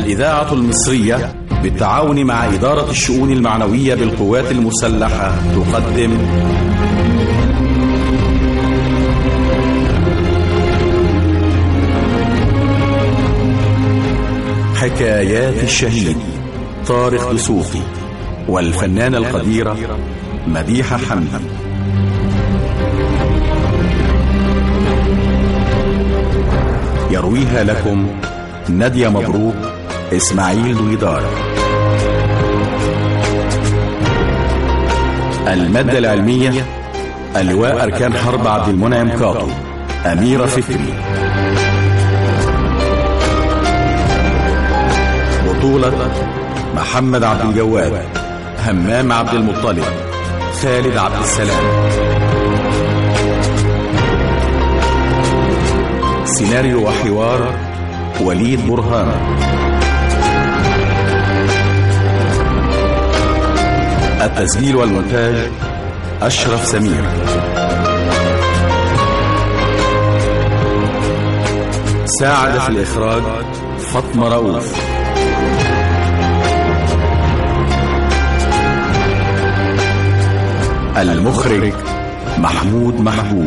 الإذاعة المصرية بالتعاون مع إدارة الشؤون المعنوية بالقوات المسلحة تقدم حكايات الشهيد طارق دسوقي والفنانة القديرة مديحة حمدي يرويها لكم نادية مبروك إسماعيل دويدار المادة العلمية اللواء أركان حرب عبد المنعم كاطو أميرة فكري بطولة محمد عبد الجواد همام عبد المطلب خالد عبد السلام سيناريو وحوار وليد برهان التسجيل والمونتاج أشرف سمير ساعد في الإخراج فاطمة رؤوف المخرج محمود محبوب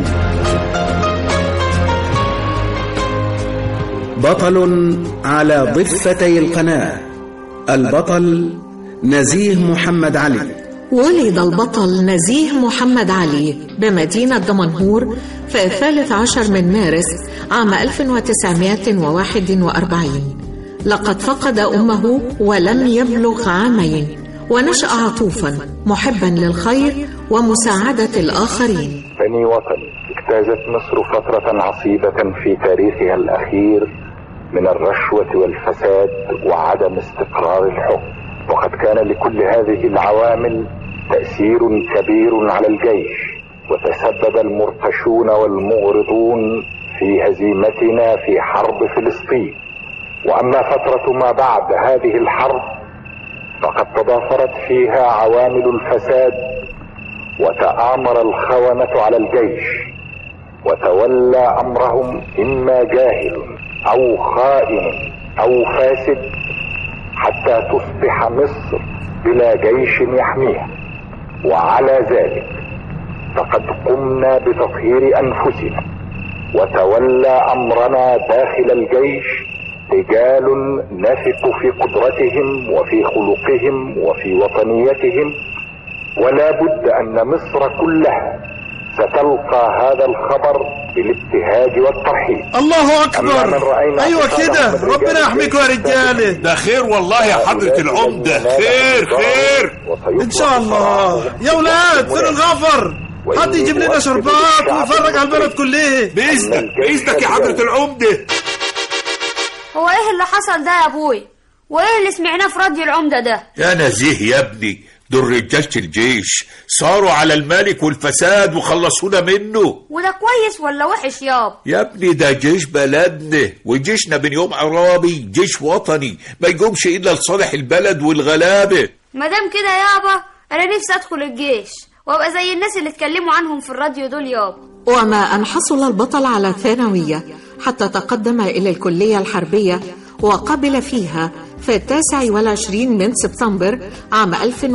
بطل على ضفتي القناة البطل نزيه محمد علي ولد البطل نزيه محمد علي بمدينة دمنهور في الثالث عشر من مارس عام 1941 لقد فقد أمه ولم يبلغ عامين ونشأ عطوفا محبا للخير ومساعدة الآخرين بني وطني اجتازت مصر فترة عصيبة في تاريخها الأخير من الرشوة والفساد وعدم استقرار الحكم وقد كان لكل هذه العوامل تأثير كبير على الجيش وتسبب المرتشون والمغرضون في هزيمتنا في حرب فلسطين وأما فترة ما بعد هذه الحرب فقد تضافرت فيها عوامل الفساد وتآمر الخونة على الجيش وتولى أمرهم إما جاهل أو خائن أو فاسد حتى تصبح مصر بلا جيش يحميها وعلى ذلك فقد قمنا بتطهير أنفسنا وتولى أمرنا داخل الجيش رجال نثق في قدرتهم وفي خلقهم وفي وطنيتهم ولا بد أن مصر كلها ستلقى هذا الخبر بالابتهاج والترحيب الله أما من اكبر رأينا ايوه قتالا كده من ربنا رجال يحميكم يا الجيش رجاله ده خير والله يا حضرة العمدة خير خير ان شاء الله يا ولاد فين الغفر حد يجيب لنا شربات ويفرج على البلد كلها بإذنك بإذنك يا حضرة العمدة هو ايه اللي حصل ده يا ابوي وايه اللي سمعناه في راديو العمدة ده يا نزيه يا ابني دول رجالة الجيش صاروا على الملك والفساد وخلصونا منه وده كويس ولا وحش ياب يا ابني ده جيش بلدنا وجيشنا من يوم عرابي جيش وطني ما يقومش إلا لصالح البلد والغلابة مادام كده يابا انا نفسي ادخل الجيش وابقى زي الناس اللي اتكلموا عنهم في الراديو دول يابا وما أن حصل البطل على الثانوية حتى تقدم إلى الكلية الحربية وقبل فيها في التاسع والعشرين من سبتمبر عام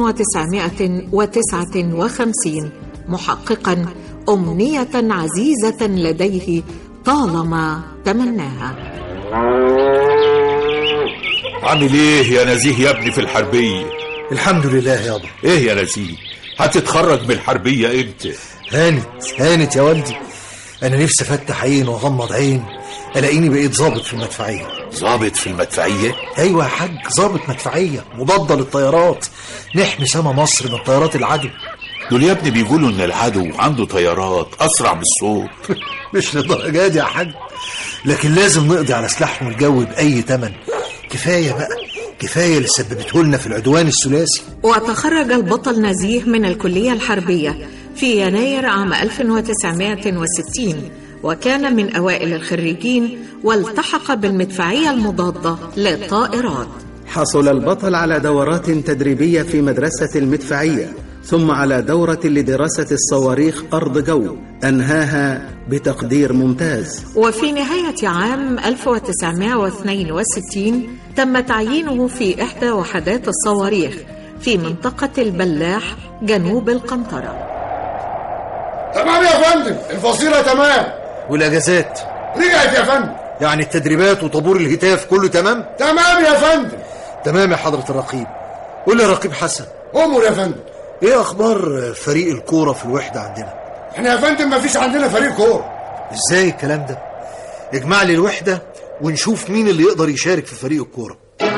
1959 محققا أمنية عزيزة لديه طالما تمناها عامل ايه يا نزيه يا ابني في الحربية الحمد لله يابا ايه يا نزيه هتتخرج من الحربية امتى هانت هانت يا والدي انا نفسي افتح عين واغمض عين الاقيني بقيت ظابط في المدفعيه ظابط في المدفعية ايوه يا حاج ظابط مدفعيه مضاده للطيارات نحمي سما مصر من طيارات العدو دول يا ابني بيقولوا ان العدو عنده طيارات اسرع من الصوت مش للدرجه دي يا حاج لكن لازم نقضي على سلاحهم الجوي باي تمن كفايه بقى كفايه اللي سببته لنا في العدوان الثلاثي وتخرج البطل نزيه من الكلية الحربية في يناير عام 1960 وكان من أوائل الخريجين والتحق بالمدفعية المضادة للطائرات حصل البطل على دورات تدريبية في مدرسة المدفعية ثم على دورة لدراسة الصواريخ أرض جو أنهاها بتقدير ممتاز وفي نهاية عام 1962 تم تعيينه في إحدى وحدات الصواريخ في منطقة البلاح جنوب القنطرة تمام يا فندم الفصيلة تمام والاجازات رجعت يا فندم يعني التدريبات وطابور الهتاف كله تمام تمام يا فندم تمام يا حضرة الرقيب قول لي يا رقيب حسن امر يا فندم ايه اخبار فريق الكورة في الوحدة عندنا احنا يا فندم ما فيش عندنا فريق كورة ازاي الكلام ده اجمع لي الوحدة ونشوف مين اللي يقدر يشارك في فريق الكورة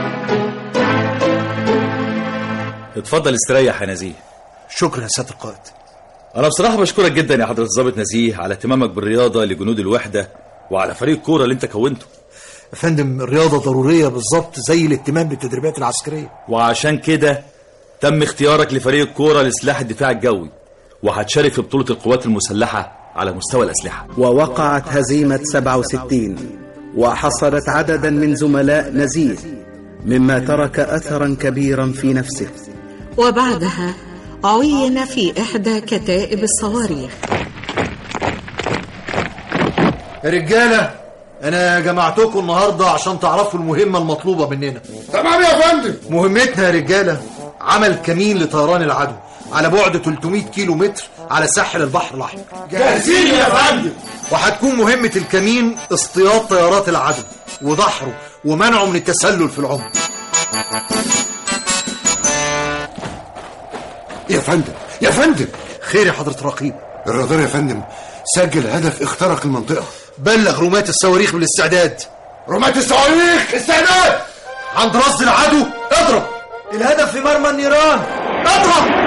اتفضل استريح يا نزيه شكرا يا سيادة القائد انا بصراحه بشكرك جدا يا حضره الضابط نزيه على اهتمامك بالرياضه لجنود الوحده وعلى فريق الكوره اللي انت كونته يا فندم الرياضة ضرورية بالظبط زي الاهتمام بالتدريبات العسكرية وعشان كده تم اختيارك لفريق الكوره لسلاح الدفاع الجوي وهتشارك في بطوله القوات المسلحه على مستوى الاسلحه ووقعت هزيمة 67 وحصلت عددا من زملاء نزيه مما ترك أثرا كبيرا في نفسه وبعدها عين في إحدى كتائب الصواريخ يا رجالة أنا جمعتكم النهاردة عشان تعرفوا المهمة المطلوبة مننا تمام يا فندم مهمتنا يا رجالة عمل كمين لطيران العدو على بعد 300 كيلو متر على ساحل البحر الأحمر جاهزين يا فندم وهتكون مهمة الكمين اصطياد طيارات العدو ودحره ومنعه من التسلل في العمق يا فندم يا فندم خير يا حضرة الرقيب الرادار يا فندم سجل هدف اخترق المنطقة بلغ رماة الصواريخ بالاستعداد رماة الصواريخ استعداد عند رصد العدو اضرب الهدف في مرمى النيران اضرب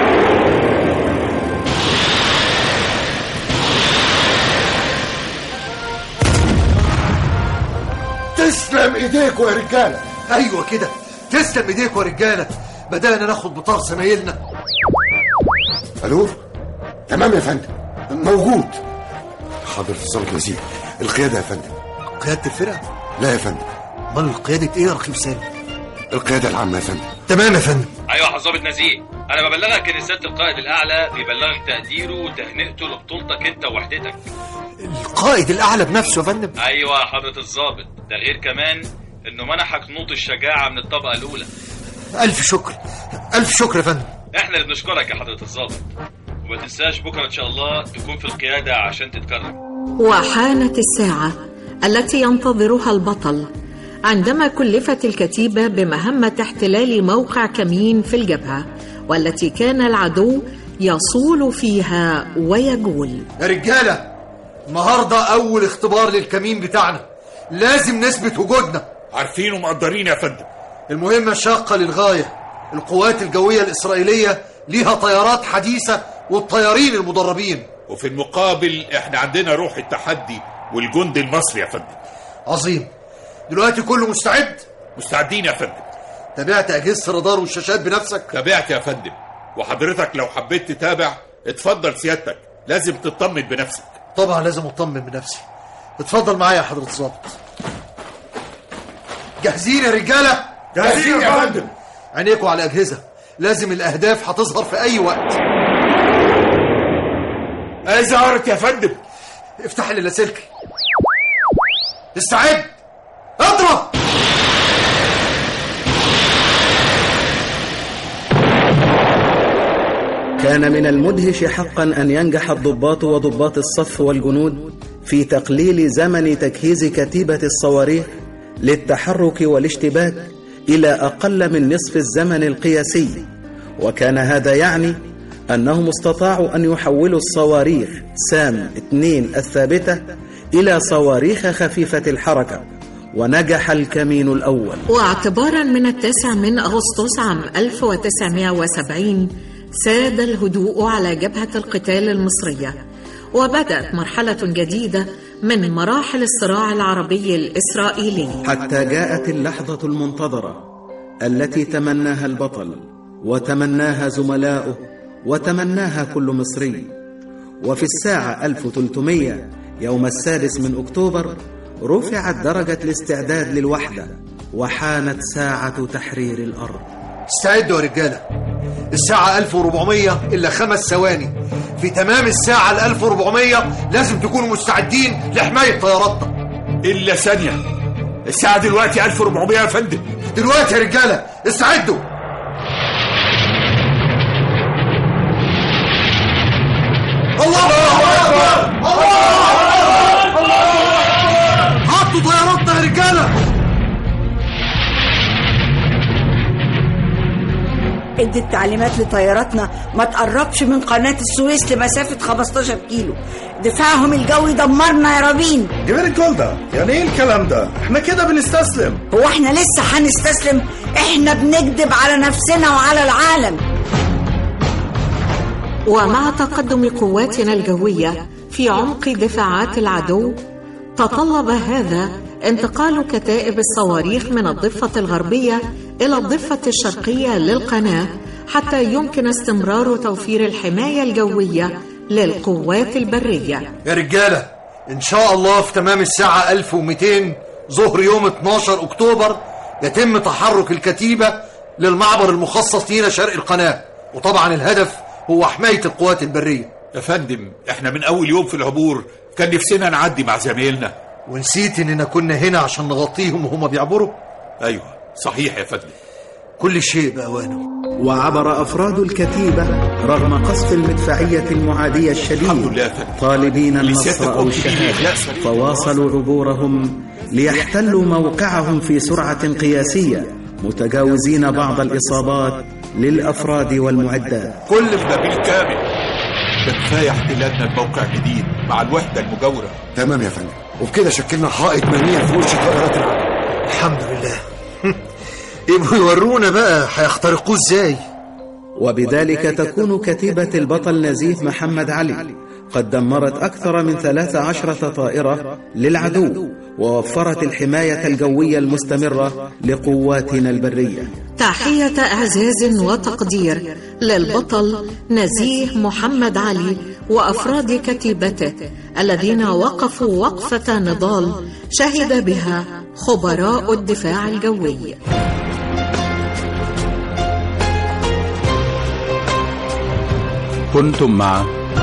تسلم ايديكوا يا رجالة ايوه كده تسلم ايديكوا يا رجاله بدانا ناخد بطار زمايلنا الو تمام يا فندم موجود حضرة الضابط نزيه القيادة يا فندم قياده الفرقه لا يا فندم امال قياده ايه يا رقيب سالم القيادة العامة يا فندم تمام يا فندم ايوه يا ضابط نزيه انا ببلغك ان سياده القائد الاعلى بيبلغك تقديره وتهنئته لبطولتك انت ووحدتك القائد الاعلى بنفسه يا فندم ايوه يا حضره الضابط ده غير كمان انه منحك نوط الشجاعه من الطبقه الاولى الف شكر الف شكر يا فندم احنا اللي بنشكرك يا حضره الضابط وما تنساش بكره ان شاء الله تكون في القياده عشان تتكرم وحانت الساعة التي ينتظرها البطل عندما كلفت الكتيبة بمهمة احتلال موقع كمين في الجبهة والتي كان العدو يصول فيها ويجول يا رجاله النهارده اول اختبار للكمين بتاعنا لازم نثبت وجودنا عارفين ومقدرين يا فندم المهمه شاقه للغايه القوات الجويه الاسرائيليه ليها طيارات حديثه والطيارين المدربين وفي المقابل احنا عندنا روح التحدي والجند المصري يا فندم عظيم دلوقتي كله مستعد مستعدين يا فندم تابعت اجهزه الرادار والشاشات بنفسك تابعت يا فندم وحضرتك لو حبيت تتابع اتفضل سيادتك لازم تطمن بنفسك طبعا لازم اطمن بنفسي اتفضل معايا يا حضره الظابط جاهزين يا رجاله جاهزين يا فندم عينيكوا على الاجهزه لازم الاهداف هتظهر في اي وقت ظهرت يا فندم افتح لي اللاسلكي استعد اضرب كان من المدهش حقا أن ينجح الضباط وضباط الصف والجنود في تقليل زمن تجهيز كتيبة الصواريخ للتحرك والاشتباك إلى أقل من نصف الزمن القياسي وكان هذا يعني أنهم استطاعوا أن يحولوا الصواريخ سام 2 الثابتة إلى صواريخ خفيفة الحركة ونجح الكمين الأول واعتبارا من التاسع من أغسطس عام 1970 ساد الهدوء على جبهة القتال المصرية وبدأت مرحلة جديدة من مراحل الصراع العربي الإسرائيلي حتى جاءت اللحظة المنتظرة التي تمناها البطل وتمناها زملاؤه وتمناها كل مصري وفي الساعة 1300 يوم السادس من أكتوبر رفعت درجة الاستعداد للوحدة وحانت ساعة تحرير الأرض استعدوا يا رجاله الساعة 1400 إلا خمس ثواني في تمام الساعة ال 1400 لازم تكونوا مستعدين لحماية طياراتنا الا ثانيه الساعه دلوقتي 1400 يا فندم دلوقتي يا رجاله استعدوا الله اكبر حطوا طياراتنا يا رجاله ادي التعليمات لطياراتنا ما تقربش من قناة السويس لمسافة 15 كيلو دفاعهم الجوي دمرنا يا رابين جبال جولدا يعني ايه الكلام ده احنا كده بنستسلم هو احنا لسه هنستسلم احنا بنكذب على نفسنا وعلى العالم ومع تقدم قواتنا الجوية في عمق دفاعات العدو تطلب هذا انتقال كتائب الصواريخ من الضفة الغربية إلى الضفة الشرقية للقناة حتى يمكن استمرار توفير الحماية الجوية للقوات البرية يا رجاله ان شاء الله في تمام الساعه 1200 ظهر يوم 12 اكتوبر يتم تحرك الكتيبه للمعبر المخصص لينا شرق القناه وطبعا الهدف هو حمايه القوات البريه يا فندم احنا من اول يوم في العبور كان نفسنا نعدي مع زمايلنا ونسيت اننا كنا هنا عشان نغطيهم وهم بيعبروا ايوه صحيح يا فندم كل شيء بأوانه وعبر أفراد الكتيبة رغم قصف المدفعية المعادية الشديد طالبين النصر أو الشهادة فواصلوا عبورهم ليحتلوا موقعهم في سرعة قياسية متجاوزين بعض الإصابات للأفراد والمعدات كل ده بالكامل ده كفايه احتلالنا الموقع الجديد مع الوحده المجاوره تمام يا فندم وبكده شكلنا حائط منيع في وش طائرات العدو الحمد لله يبقوا يورونا بقى هيخترقوه ازاي وبذلك تكون كتيبة البطل نزيه محمد علي قد دمرت أكثر من 13 طائرة للعدو ووفرت الحماية الجوية المستمرة لقواتنا البرية تحية إعزاز وتقدير للبطل نزيه محمد علي وأفراد كتيبته الذين وقفوا وقفة نضال شهد بها خبراء الدفاع الجوي كنتم مع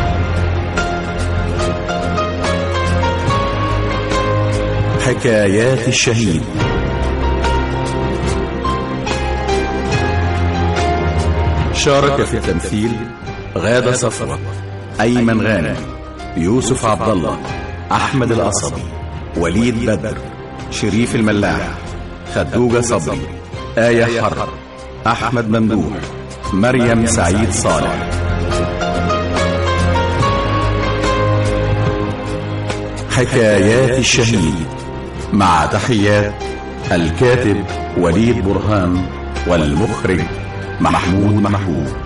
حكايات الشهيد شارك في التمثيل غادة صفوة أيمن غانم يوسف عبد الله أحمد القصبي وليد بدر شريف الملاح خدوجة صبري آية حرب أحمد ممدوح مريم سعيد صالح حكايات الشهيد مع تحيات الكاتب وليد برهان والمخرج محمود محمود